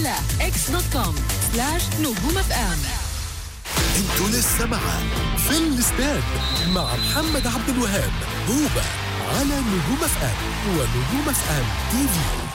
على اكس دوت كوم سلاش نجوم اف ام انتوا لسه مع في الاستاد مع محمد عبد الوهاب هوبا على نجوم اف ام ونجوم اف ام تي في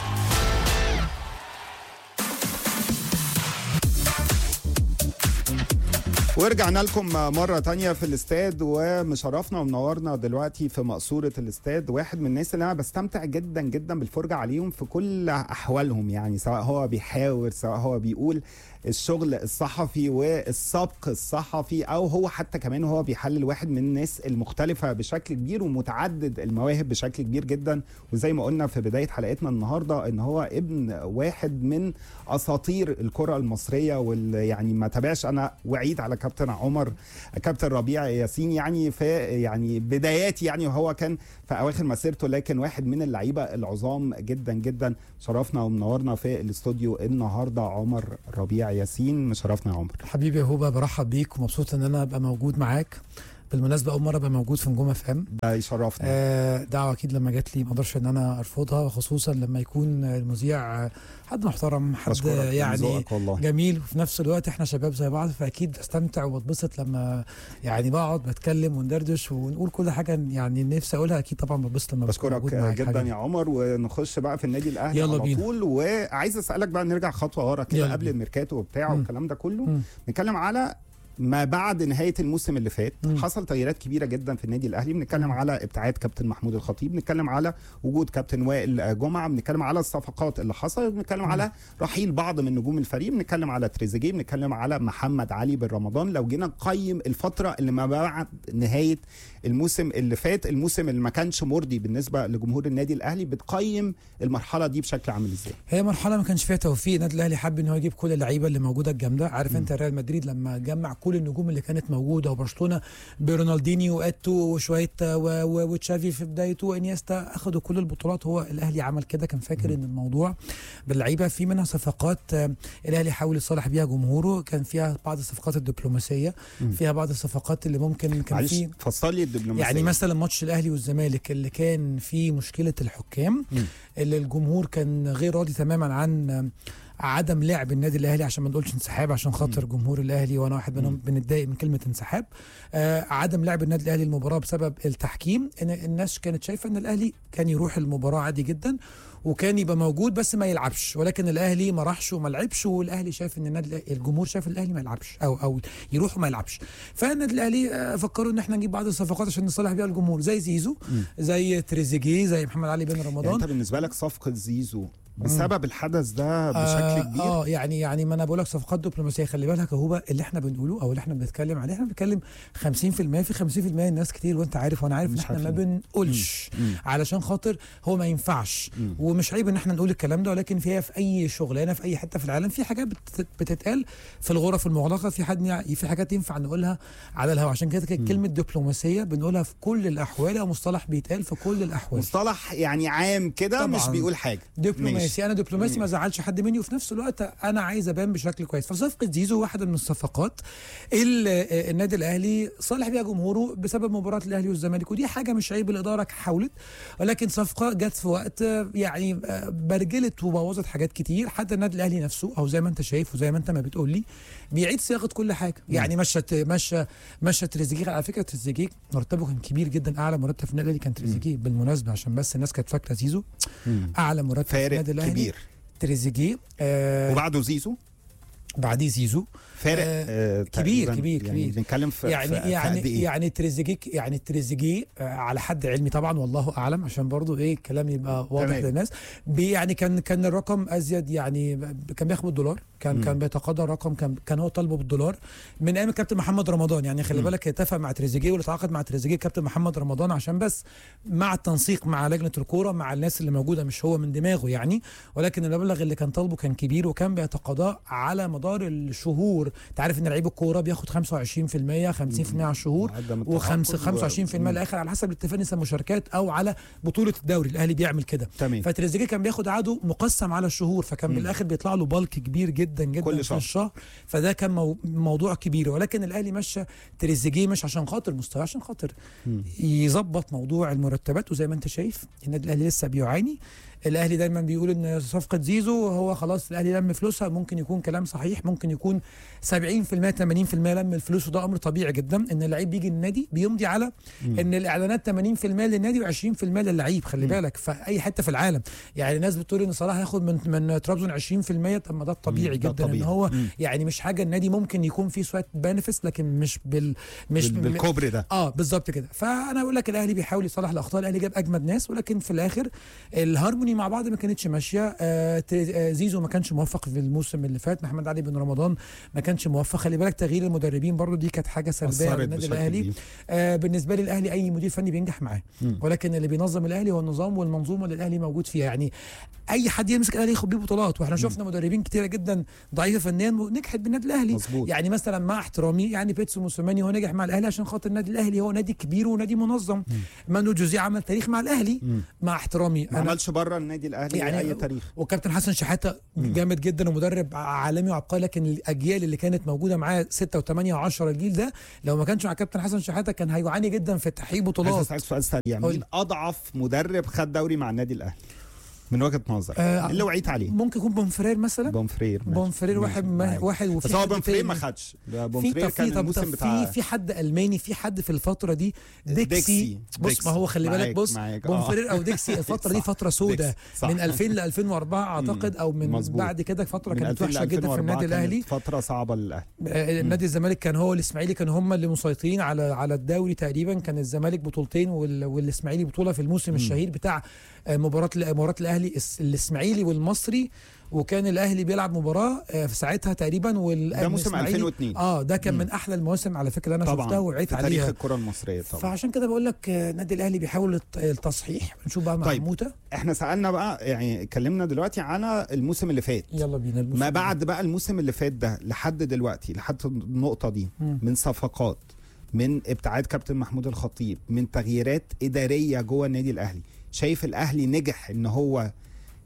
ورجعنا لكم مرة تانية في الاستاد ومشرفنا ومنورنا دلوقتي في مقصورة الاستاد واحد من الناس اللي أنا بستمتع جدا جدا بالفرجة عليهم في كل أحوالهم يعني سواء هو بيحاور سواء هو بيقول الشغل الصحفي والسبق الصحفي أو هو حتى كمان هو بيحلل واحد من الناس المختلفة بشكل كبير ومتعدد المواهب بشكل كبير جدا وزي ما قلنا في بداية حلقتنا النهاردة إن هو ابن واحد من أساطير الكرة المصرية واللي يعني ما تابعش أنا وعيد على كابتن عمر كابتن ربيع ياسين يعني في يعني بدايات يعني وهو كان في اواخر مسيرته لكن واحد من اللعيبه العظام جدا جدا شرفنا ومنورنا في الاستوديو النهارده عمر ربيع ياسين مشرفنا يا عمر حبيبي يا هوبا برحب بيك ومبسوط ان انا ابقى موجود معاك بالمناسبه اول مره ابقى موجود في نجوم اف ام ده يشرفنا آه دعوه اكيد لما جات لي ما اقدرش ان انا ارفضها خصوصا لما يكون المذيع حد محترم حد بشكرك من يعني ذوقك والله. جميل وفي نفس الوقت احنا شباب زي بعض فاكيد بستمتع وبتبسط لما يعني بقعد بتكلم وندردش ونقول كل حاجه يعني نفسي اقولها اكيد طبعا بتبسط لما بكون بشكرك موجود معاك جدا حبيبي. يا عمر ونخش بقى في النادي الاهلي يلا على بينا. طول وعايز اسالك بقى نرجع خطوه ورا كده يلا قبل بينا. الميركاتو وبتاع مم. والكلام ده كله مم. نتكلم على ما بعد نهايه الموسم اللي فات مم. حصل تغييرات كبيره جدا في النادي الاهلي بنتكلم على ابتعاد كابتن محمود الخطيب بنتكلم على وجود كابتن وائل جمعه بنتكلم على الصفقات اللي حصلت بنتكلم على رحيل بعض من نجوم الفريق بنتكلم على تريزيجيه بنتكلم على محمد علي بن رمضان لو جينا نقيم الفتره اللي ما بعد نهايه الموسم اللي فات الموسم اللي ما كانش مرضي بالنسبه لجمهور النادي الاهلي بتقيم المرحله دي بشكل عامل ازاي هي مرحله ما كانش فيها توفيق النادي الاهلي حب ان هو يجيب كل اللعيبه اللي موجوده الجامده عارف انت ريال مدريد لما جمع كل النجوم اللي كانت موجوده وبرشلونه برونالدينيو واتو وشويه و- و- وتشافي في بدايته وانيستا اخذوا كل البطولات هو الاهلي عمل كده كان فاكر ان الموضوع باللعيبه في منها صفقات آه، الاهلي حاول يصالح بيها جمهوره كان فيها بعض الصفقات الدبلوماسيه فيها بعض الصفقات اللي ممكن كان معلش في فصل لي الدبلوماسيه يعني مثلا ماتش الاهلي والزمالك اللي كان فيه مشكله الحكام مم. اللي الجمهور كان غير راضي تماما عن عدم لعب النادي الاهلي عشان ما نقولش انسحاب عشان خاطر جمهور الاهلي وانا واحد منهم بنتضايق من كلمه انسحاب آه عدم لعب النادي الاهلي المباراه بسبب التحكيم ان الناس كانت شايفه ان الاهلي كان يروح المباراه عادي جدا وكان يبقى موجود بس ما يلعبش ولكن الاهلي ما راحش وما لعبش والاهلي شايف ان النادي الأهلي- الجمهور شايف ان الاهلي ما يلعبش او او يروح وما يلعبش فالنادي الاهلي آه، فكروا ان احنا نجيب بعض الصفقات عشان نصالح بيها الجمهور زي زيزو زي تريزيجيه زي محمد علي بن يعني رمضان انت بالنسبه لك صفقه زيزو بسبب الحدث ده بشكل كبير اه يعني يعني ما انا بقول لك صفقات دبلوماسيه خلي بالك هو اللي احنا بنقوله او اللي احنا بنتكلم عليه احنا بنتكلم 50% في 50% الناس كتير وانت عارف وانا عارف ان مش احنا ما عارفين. بنقولش مم. علشان خاطر هو ما ينفعش مم. ومش عيب ان احنا نقول الكلام ده ولكن فيها في اي شغلانه في اي حته في العالم في حاجات بتت- بتتقال في الغرف المغلقه في حد في حاجات ينفع نقولها على الهواء عشان كده كده كلمه دبلوماسيه بنقولها في كل الاحوال او مصطلح بيتقال في كل الاحوال مصطلح يعني عام كده مش طبعاً. بيقول حاجه دبلوماسي ماشي. انا دبلوماسي ما زعلش حد مني وفي نفس الوقت انا عايز ابان بشكل كويس فصفقه زيزو واحده من الصفقات اللي آه، النادي الاهلي صالح بيها جمهوره بسبب مباراه الاهلي والزمالك ودي حاجه مش عيب الاداره حاولت ولكن صفقه جت في وقت آه، يعني آه، برجلت وبوظت حاجات كتير حتى النادي الاهلي نفسه او زي ما انت شايف وزي ما انت ما بتقول لي بيعيد صياغه كل حاجه يعني مشت مشى مشى تريزيجيه على فكره تريزيجيه مرتبه كان كبير جدا اعلى مرتب في النادي الاهلي كان تريزيجيه بالمناسبه عشان بس الناس كانت فاكره زيزو مم. اعلى مرتب في فارق النادي الاهلي كبير تريزيجيه آه وبعده زيزو بعديه زيزو فارق آه، آه كبير- تقريباً كبير- يعني كبير. بنتكلم في يعني في يعني في قد إيه؟ يعني تريزيجيه يعني تريزيجيه آه، على حد علمي طبعا والله اعلم عشان برضو ايه الكلام يبقى واضح تمام. للناس بي يعني كان كان الرقم ازيد يعني ب- كان بياخد بالدولار كان مم. كان بيتقاضى رقم كان كان هو طالبه بالدولار من ايام الكابتن محمد رمضان يعني خلي مم. بالك اتفق مع تريزيجيه واللي اتعاقد مع تريزيجيه كابتن محمد رمضان عشان بس مع التنسيق مع لجنه الكوره مع الناس اللي موجوده مش هو من دماغه يعني ولكن المبلغ اللي كان طالبه كان كبير وكان بيتقاضاه على مدار الشهور انت عارف ان لعيب الكوره بياخد 25% 50% على الشهور عدم و5 التعاقد 25% و- الاخر على حسب الاتفاق نسب مشاركات او على بطوله الدوري الاهلي بيعمل كده تمام فتريزيجيه كان بياخد عقده مقسم على الشهور فكان مم. بالاخر بيطلع له بالك كبير جدا جدا كل في شهر. الشهر فده كان مو موضوع كبير ولكن الاهلي مشى تريزيجيه مش عشان خاطر مستواه عشان خاطر مم. يظبط موضوع المرتبات وزي ما انت شايف النادي الاهلي لسه بيعاني الاهلي دايما بيقول ان صفقه زيزو هو خلاص الاهلي لم فلوسها ممكن يكون كلام صحيح ممكن يكون 70% 80% لم الفلوس وده امر طبيعي جدا ان اللعيب بيجي النادي بيمضي على ان الاعلانات 80% للنادي و20% للعيب خلي بالك في اي حته في العالم يعني الناس بتقول ان صلاح هياخد من من طرابزون 20% طب ما ده الطبيعي ده جدا ان طبيعي. هو مم. يعني مش حاجه النادي ممكن يكون فيه شويه بنفس لكن مش بال مش بال- بالكوبري ده اه بالظبط كده فانا بقول لك الاهلي بيحاول يصلح الاخطاء الاهلي جاب اجمد ناس ولكن في الاخر الهارموني مع بعض ما كانتش ماشيه آه ت- آه، زيزو ما كانش موفق في الموسم اللي فات محمد علي بن رمضان ما كانش موفق خلي بالك تغيير المدربين برضو دي كانت حاجه سلبيه على أثرت النادي بشكل الاهلي كبير. آه بالنسبه لي الاهلي اي مدير فني بينجح معاه مم. ولكن اللي بينظم الاهلي هو النظام والمنظومه اللي الاهلي موجود فيها يعني اي حد يمسك الاهلي ياخد بيه بطولات واحنا شفنا مدربين كتيره جدا ضعيفه فنيا ونجحت بالنادي الاهلي مظبوط. يعني مثلا مع احترامي يعني بيتسو موسيماني هو نجح مع الاهلي عشان خاطر النادي الاهلي هو نادي كبير ونادي منظم مانو جوزيه عمل تاريخ مع الاهلي مم. مع احترامي ما عملش بره النادي الاهلي يعني يعني اي تاريخ وكابتن حسن شحاته جامد جدا ومدرب عالمي وعبقري لكن الاجيال اللي كانت موجوده معاه 6 و8 و10 الجيل ده لو ما كانش مع كابتن حسن شحاته كان هيعاني جدا في تحقيق عايز بطولات اسالك سؤال سريع قول. مين اضعف مدرب خد دوري مع النادي الاهلي من وجهه نظرك آه، اللي وعيت عليه ممكن يكون بونفرير مثلا بونفرير ماشي. بونفرير ماشي. واحد معاك. واحد وفي بس هو حد بونفرير ما تاني. خدش في بونفرير طب كان في طب الموسم طب بتاع في في حد الماني في حد في الفتره دي ديكسي, ديكسي. بص ديكسي. ما هو خلي بالك معاك- بص معاك. آه. بونفرير او ديكسي الفتره دي صح. فتره سوداء ديكسي. صح. من 2000 ل 2004 اعتقد او من مظبوط. بعد كده فتره من كانت 2000 وحشه جدا في 2004 النادي كانت الاهلي فتره صعبه للاهلي آه، نادي الزمالك كان هو الاسماعيلي كانوا هم اللي مسيطرين على على الدوري تقريبا كان الزمالك بطولتين وال- والاسماعيلي بطوله في الموسم الشهير بتاع آه، مباراه مباراه الاهلي الس- الاسماعيلي والمصري وكان الاهلي بيلعب مباراه آه، في ساعتها تقريبا وال ده موسم الإسماعيلي- 2002 اه ده كان من احلى المواسم على فكره اللي انا شفتها طبعا وعيت في تاريخ عليها الكره المصريه طبعا فعشان كده بقول لك آه، النادي الاهلي بيحاول الت- التصحيح نشوف بقى مع طيب. موته احنا سالنا بقى يعني اتكلمنا دلوقتي على الموسم اللي فات يلا بينا الموسم ما ده. بعد بقى الموسم اللي فات ده لحد دلوقتي لحد النقطه دي مم. من صفقات من ابتعاد كابتن محمود الخطيب من تغييرات اداريه جوه النادي الاهلي شايف الاهلي نجح ان هو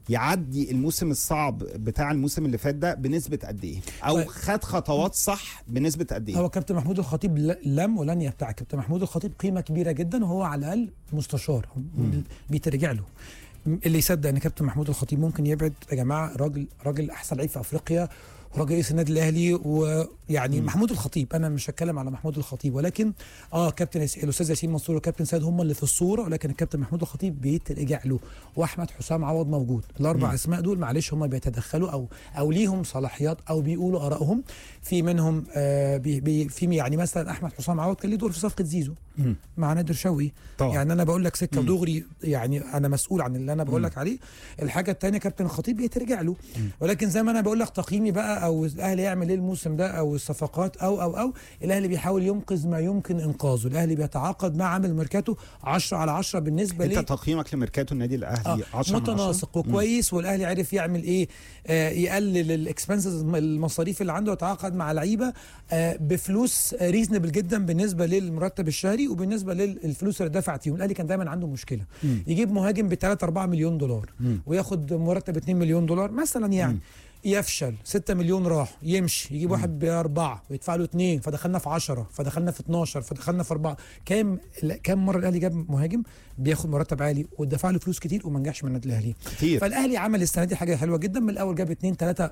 يعدي الموسم الصعب بتاع الموسم اللي فات ده بنسبه قد ايه او طيب. خد خطوات صح بنسبه قد ايه هو كابتن محمود الخطيب ل- لم ولن يبتاع كابتن محمود الخطيب قيمه كبيره جدا وهو على الاقل مستشار بيترجع له م- اللي يصدق ان كابتن محمود الخطيب ممكن يبعد يا جماعه راجل راجل احسن لعيب في افريقيا وراجل رئيس النادي الاهلي ويعني محمود الخطيب انا مش هتكلم على محمود الخطيب ولكن اه كابتن يس... الاستاذ ياسين منصور وكابتن سيد هم اللي في الصوره ولكن الكابتن محمود الخطيب بيترجع له واحمد حسام عوض موجود الاربع اسماء دول معلش هم بيتدخلوا او او ليهم صلاحيات او بيقولوا ارائهم في منهم آه بي بي في يعني مثلا احمد حسام عوض كان ليه دور في صفقه زيزو مم. مع نادر شوقي طبعا. يعني انا بقول لك سكه ودغري يعني انا مسؤول عن اللي انا بقول لك عليه الحاجه الثانيه كابتن الخطيب بيترجع له ولكن زي ما انا بقول لك تقييمي بقى او الاهلي يعمل ايه الموسم ده او الصفقات او او او الاهلي بيحاول ينقذ ما يمكن انقاذه الاهلي بيتعاقد مع عامل ميركاتو 10 على 10 بالنسبه انت ليه تقييمك لميركاتو النادي الاهلي 10 آه من 10 متناسق وكويس والاهلي عرف يعمل ايه آه يقلل الاكسبنسز المصاريف اللي عنده ويتعاقد مع لعيبه آه بفلوس ريزنبل جدا بالنسبه للمرتب الشهري وبالنسبه للفلوس اللي دفعت فيهم الاهلي كان دايما عنده مشكله مم. يجيب مهاجم ب 3 4 مليون دولار مم. وياخد مرتب 2 مليون دولار مثلا يعني مم. يفشل 6 مليون راح يمشي يجيب واحد بأربعة ويدفع له اثنين فدخلنا في 10 فدخلنا في 12 فدخلنا في أربعة كام لا، كام مرة الأهلي جاب مهاجم بياخد مرتب عالي ودفع له فلوس كتير وما نجحش من النادي الأهلي كتير فالاهلي عمل السنه دي حاجه حلوه جدا من الاول جاب 2 3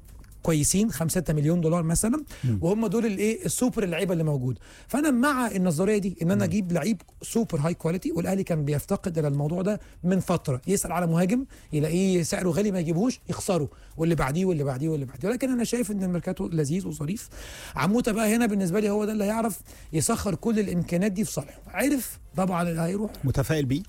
كويسين 5 6 مليون دولار مثلا وهم دول الايه السوبر اللعيبه اللي موجود فانا مع النظريه دي ان انا اجيب لعيب سوبر هاي كواليتي والاهلي كان بيفتقد الى الموضوع ده من فتره يسال على مهاجم يلاقيه سعره غالي ما يجيبهوش يخسره واللي بعديه واللي بعديه واللي بعديه ولكن انا شايف ان الميركاتو لذيذ وظريف عموته بقى هنا بالنسبه لي هو ده اللي هيعرف يسخر كل الامكانيات دي في صالحه عرف طبعا اللي هيروح متفائل بيه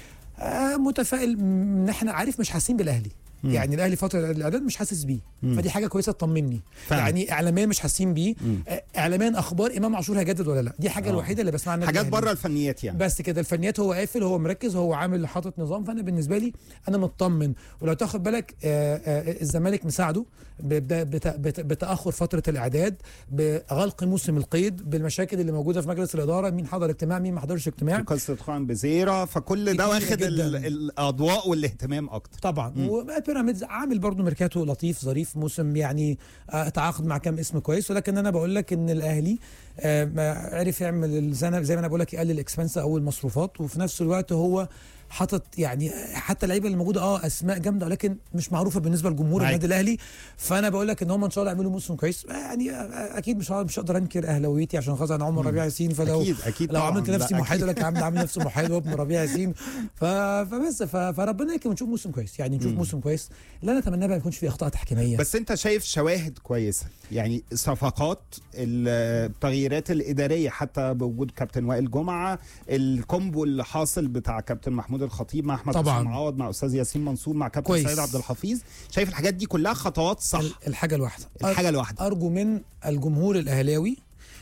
آه متفائل ان احنا عارف مش حاسين بالاهلي يعني الاهلي فتره الاعداد مش حاسس بيه فدي حاجه كويسه تطمني فعلا. يعني اعلاميا مش حاسين بيه آه، اعلاميا اخبار امام عاشور هيجدد ولا لا دي حاجه آه. الوحيده اللي بسمعها عن النادي حاجات الأهلي. بره الفنيات يعني بس كده الفنيات هو قافل هو مركز هو عامل حاطط نظام فانا بالنسبه لي انا مطمن ولو تاخد بالك آه، آه، الزمالك مساعده ببدا- بت- بت- بتاخر فتره الاعداد بغلق موسم القيد بالمشاكل اللي موجوده في مجلس الاداره مين حضر اجتماع مين ما حضرش اجتماع قصه خوان بزيرة فكل ده كتير واخد ال- جداً. الاضواء والاهتمام اكتر طبعا وبيراميدز عامل برضه ميركاتو لطيف ظريف موسم يعني آه، تعاقد مع كام اسم كويس ولكن انا بقول لك ان الاهلي آه، ما عرف يعمل الزنا زي ما انا بقول لك يقلل الاكسبنس او المصروفات وفي نفس الوقت هو حاطط يعني حتى اللعيبه اللي موجوده اه اسماء جامده ولكن مش معروفه بالنسبه لجمهور أيوة. النادي الاهلي فانا بقول لك ان هم ان شاء الله يعملوا موسم كويس يعني اكيد مش مش هقدر انكر اهلاويتي عشان خاطر انا عمر ربيع ياسين فلو اكيد اكيد لو طبعاً. عملت لا، نفسي أكيد. محايد لك يا عم عامل نفسي محايد وابن ربيع ياسين ف... فبس ف... فربنا يكرم ونشوف موسم كويس يعني نشوف موسم كويس اللي انا اتمناه ما يكونش فيه اخطاء تحكيميه بس انت شايف شواهد كويسه يعني صفقات التغييرات الاداريه حتى بوجود كابتن وائل جمعه الكومبو اللي حاصل بتاع كابتن محمود الخطيب مع احمد طبعاً. حسام عوض مع استاذ ياسين منصور مع كابتن كويس. سيد عبد الحفيظ شايف الحاجات دي كلها خطوات صح ال- الحاجه الواحده الحاجه الواحده ارجو من الجمهور الاهلاوي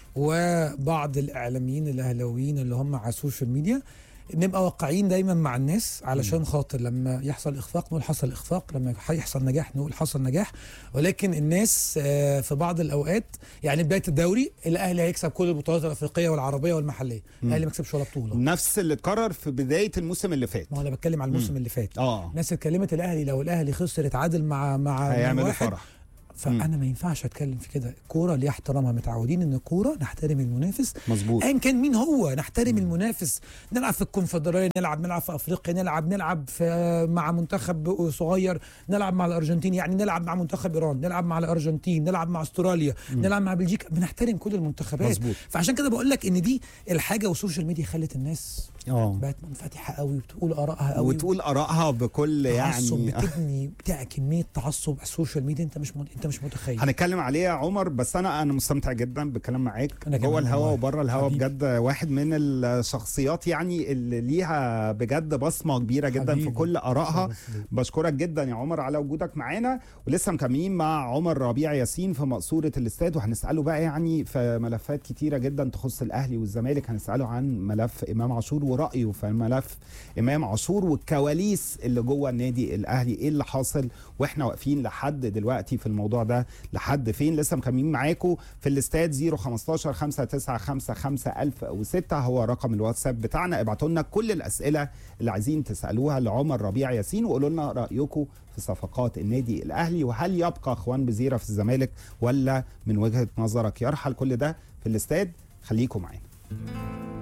وبعض الاعلاميين الاهلاويين اللي هم على السوشيال ميديا نبقى واقعيين دايما مع الناس علشان خاطر لما يحصل اخفاق نقول حصل اخفاق لما يحصل نجاح نقول حصل نجاح ولكن الناس آه، في بعض الاوقات يعني بدايه الدوري الاهلي هيكسب كل البطولات الافريقيه والعربيه والمحليه الاهلي ما كسبش ولا بطوله نفس اللي اتكرر في بدايه الموسم اللي فات ما هو انا بتكلم على الموسم اللي فات اه الناس اتكلمت الاهلي لو الاهلي خسر اتعادل مع مع هيعملوا واحد فرح فانا ما ينفعش اتكلم في كده الكوره ليها احترامها متعودين ان الكوره نحترم المنافس مظبوط ايا كان مين هو نحترم المنافس نلعب في الكونفدراليه نلعب نلعب في افريقيا نلعب نلعب في مع منتخب صغير نلعب مع الارجنتين يعني نلعب مع منتخب ايران نلعب مع الارجنتين نلعب مع استراليا نلعب مع بلجيكا بنحترم كل المنتخبات مظبوط. فعشان كده بقول لك ان دي الحاجه والسوشيال ميديا خلت الناس اه بقت منفتحه قوي وبتقول ارائها قوي وتقول ارائها بكل تعصب يعني بتبني بتاع كميه تعصب على السوشيال ميديا انت مش مت... انت مش متخيل هنتكلم عليه يا عمر بس انا انا مستمتع جدا بالكلام معاك أنا جوه كمان الهوا والله. وبره الهوا حبيبي. بجد واحد من الشخصيات يعني اللي ليها بجد بصمه كبيره جدا في حبيبي. كل ارائها شرف ليا. بشكرك جدا يا عمر على وجودك معانا ولسه مكملين مع عمر ربيع ياسين في مقصوره الاستاد وهنساله بقى يعني في ملفات كتيره جدا تخص الاهلي والزمالك هنساله عن ملف امام عاشور ورايه في ملف امام عاشور والكواليس اللي جوه النادي الاهلي ايه اللي حاصل واحنا واقفين لحد دلوقتي في الموضوع ده لحد فين لسه مكملين معاكم في الاستاد 015 5955 1006 هو رقم الواتساب بتاعنا ابعتوا لنا كل الاسئله اللي عايزين تسالوها لعمر ربيع ياسين وقولوا لنا رايكم في صفقات النادي الاهلي وهل يبقى اخوان بزيره في الزمالك ولا من وجهه نظرك يرحل كل ده في الاستاد خليكم معانا